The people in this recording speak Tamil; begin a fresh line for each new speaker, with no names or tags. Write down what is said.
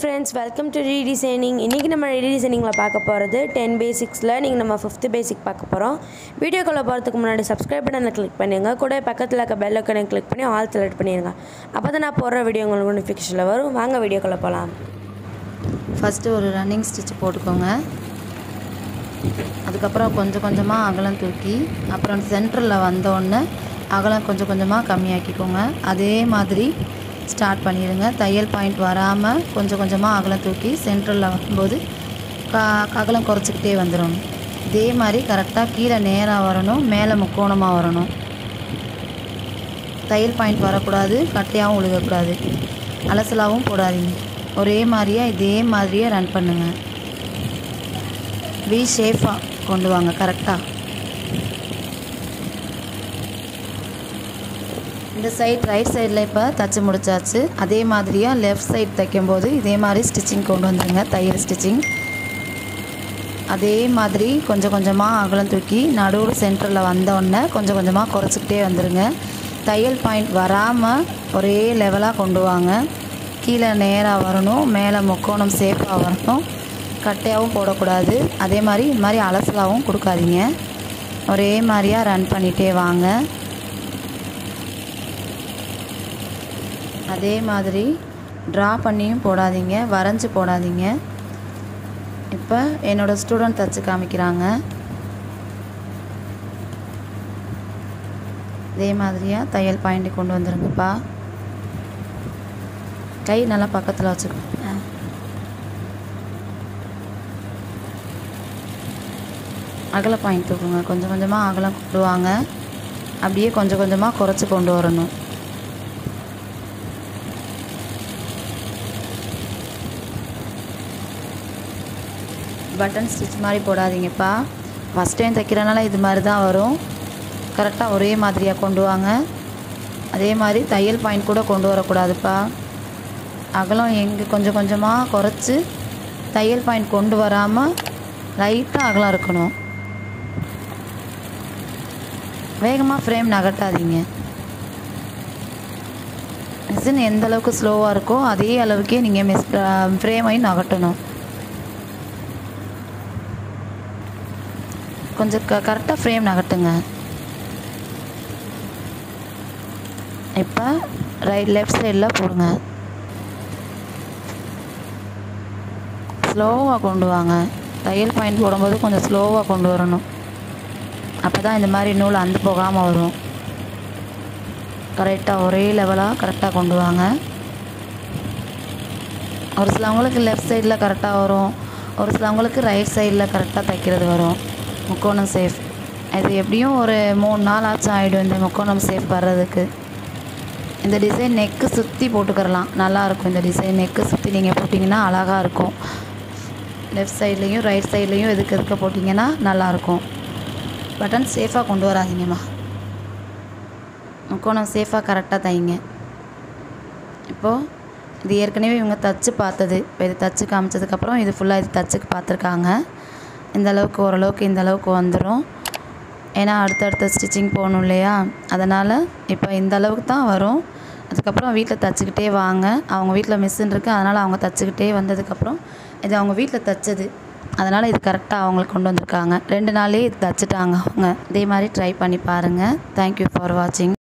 ஃப்ரெண்ட்ஸ் வெல்கம் டு ரீடிசைனிங் இன்றைக்கி நம்ம ரீடிசைனிங்கில் பார்க்க போகிறது டென் பேசிக்ஸில் நீங்கள் நம்ம ஃபிஃப்த்து பேசிக் பார்க்க போகிறோம் வீடியோக்குள்ளே போகிறதுக்கு முன்னாடி சப்ஸ்கிரைப் பட்டனை கிளிக் பண்ணிடுங்க கூட பக்கத்தில் இருக்க பெல் ஐக்கனை கிளிக் பண்ணி ஆல் செலக்ட் பண்ணிடுங்க அப்போ தான் நான் போடுற வீடியோ உங்களுக்கு நோட்டிஃபிகேஷனில் வரும் வாங்க வீடியோக்குள்ளே போகலாம்
ஃபஸ்ட்டு ஒரு ரன்னிங் ஸ்டிச் போட்டுக்கோங்க அதுக்கப்புறம் கொஞ்சம் கொஞ்சமாக அகலம் தூக்கி அப்புறம் சென்டரில் வந்தோடனே அகலம் கொஞ்சம் கொஞ்சமாக கம்மியாக்கிக்கோங்க அதே மாதிரி ஸ்டார்ட் பண்ணிடுங்க தையல் பாயிண்ட் வராமல் கொஞ்சம் கொஞ்சமாக அகலம் தூக்கி சென்டரில் வரும்போது கா அகலம் குறைச்சிக்கிட்டே வந்துடும் இதே மாதிரி கரெக்டாக கீழே நேராக வரணும் மேலே முக்கோணமாக வரணும் தையல் பாயிண்ட் வரக்கூடாது கட்டையாகவும் உழுகக்கூடாது அலசலாகவும் போடாதீங்க ஒரே மாதிரியே இதே மாதிரியே ரன் பண்ணுங்கள் வி ஷேஃபாக கொண்டு வாங்க கரெக்டாக இந்த சைட் ரைட் சைடில் இப்போ தச்சு முடிச்சாச்சு அதே மாதிரியாக லெஃப்ட் சைட் தைக்கும்போது இதே மாதிரி ஸ்டிச்சிங் கொண்டு வந்துருங்க தையல் ஸ்டிச்சிங் அதே மாதிரி கொஞ்சம் கொஞ்சமாக அகலம் தூக்கி நடுவில் சென்டரில் வந்தோடனே கொஞ்சம் கொஞ்சமாக குறைச்சிக்கிட்டே வந்துடுங்க தையல் பாயிண்ட் வராமல் ஒரே லெவலாக கொண்டு வாங்க கீழே நேராக வரணும் மேலே முக்கோணம் சேஃபாக வரணும் கட்டையாகவும் போடக்கூடாது அதே மாதிரி இது மாதிரி அலசலாகவும் கொடுக்காதீங்க ஒரே மாதிரியாக ரன் பண்ணிகிட்டே வாங்க அதே மாதிரி ட்ரா பண்ணியும் போடாதீங்க வரைஞ்சி போடாதீங்க இப்போ என்னோடய ஸ்டூடெண்ட் தச்சு காமிக்கிறாங்க இதே மாதிரியாக தையல் பாயிண்ட் கொண்டு வந்துருங்கப்பா கை நல்லா பக்கத்தில் வச்சுக்கோங்க அகல பாயிண்ட் தூக்குங்க கொஞ்சம் கொஞ்சமாக அகலம் கொண்டு வாங்க அப்படியே கொஞ்சம் கொஞ்சமாக குறைச்சி கொண்டு வரணும் பட்டன் ஸ்டிச் மாதிரி போடாதீங்கப்பா ஃபஸ்ட் டைம் தைக்கிறனால இது மாதிரி தான் வரும் கரெக்டாக ஒரே மாதிரியாக கொண்டு வாங்க அதே மாதிரி தையல் பாயிண்ட் கூட கொண்டு வரக்கூடாதுப்பா அகலம் எங்கே கொஞ்சம் கொஞ்சமாக குறைச்சி தையல் பாயிண்ட் கொண்டு வராமல் லைட்டாக அகலம் இருக்கணும் வேகமாக ஃப்ரேம் நகட்டாதீங்க மிஷின் எந்த அளவுக்கு ஸ்லோவாக இருக்கோ அதே அளவுக்கே நீங்கள் மிஸ் ஃப்ரேமையும் நகட்டணும் கொஞ்சம் க கரெக்டாக ஃப்ரேம் நகட்டுங்க இப்போ ரைட் லெஃப்ட் சைடில் போடுங்க ஸ்லோவாக கொண்டு வாங்க தையல் பாயிண்ட் போடும்போது கொஞ்சம் ஸ்லோவாக கொண்டு வரணும் அப்போ தான் இந்த மாதிரி நூல் அந்து போகாமல் வரும் கரெக்டாக ஒரே லெவலாக கரெக்டாக கொண்டு வாங்க ஒரு சிலவங்களுக்கு லெஃப்ட் சைடில் கரெக்டாக வரும் ஒரு சிலவங்களுக்கு ரைட் சைடில் கரெக்டாக தைக்கிறது வரும் முக்கோணம் சேஃப் இது எப்படியும் ஒரு மூணு நாள் ஆச்சும் ஆகிடும் இந்த முக்கோணம் சேஃப் வர்றதுக்கு இந்த டிசைன் நெக்கு சுற்றி போட்டுக்கிறலாம் நல்லாயிருக்கும் இந்த டிசைன் நெக்கு சுற்றி நீங்கள் போட்டிங்கன்னா அழகாக இருக்கும் லெஃப்ட் சைட்லேயும் ரைட் சைட்லேயும் எதுக்கு எதுக்க போட்டிங்கன்னா நல்லாயிருக்கும் பட்டன் சேஃபாக கொண்டு வராதீங்கம்மா முக்கோணம் சேஃபாக கரெக்டாக தைங்க இப்போது இது ஏற்கனவே இவங்க தச்சு பார்த்தது இப்போ இது தச்சு காமிச்சதுக்கப்புறம் இது ஃபுல்லாக இது தச்சுக்கு பார்த்துருக்காங்க இந்த அளவுக்கு ஓரளவுக்கு இந்த அளவுக்கு வந்துடும் ஏன்னா அடுத்தடுத்த ஸ்டிச்சிங் போகணும் இல்லையா அதனால் இப்போ இந்த அளவுக்கு தான் வரும் அதுக்கப்புறம் வீட்டில் தச்சுக்கிட்டே வாங்க அவங்க வீட்டில் மிஷின் இருக்குது அதனால் அவங்க தச்சுக்கிட்டே வந்ததுக்கப்புறம் இது அவங்க வீட்டில் தைச்சது அதனால் இது கரெக்டாக அவங்களுக்கு கொண்டு வந்திருக்காங்க ரெண்டு நாளே இது தச்சுட்டாங்க அவங்க இதே மாதிரி ட்ரை பண்ணி பாருங்கள் தேங்க்யூ ஃபார் வாட்சிங்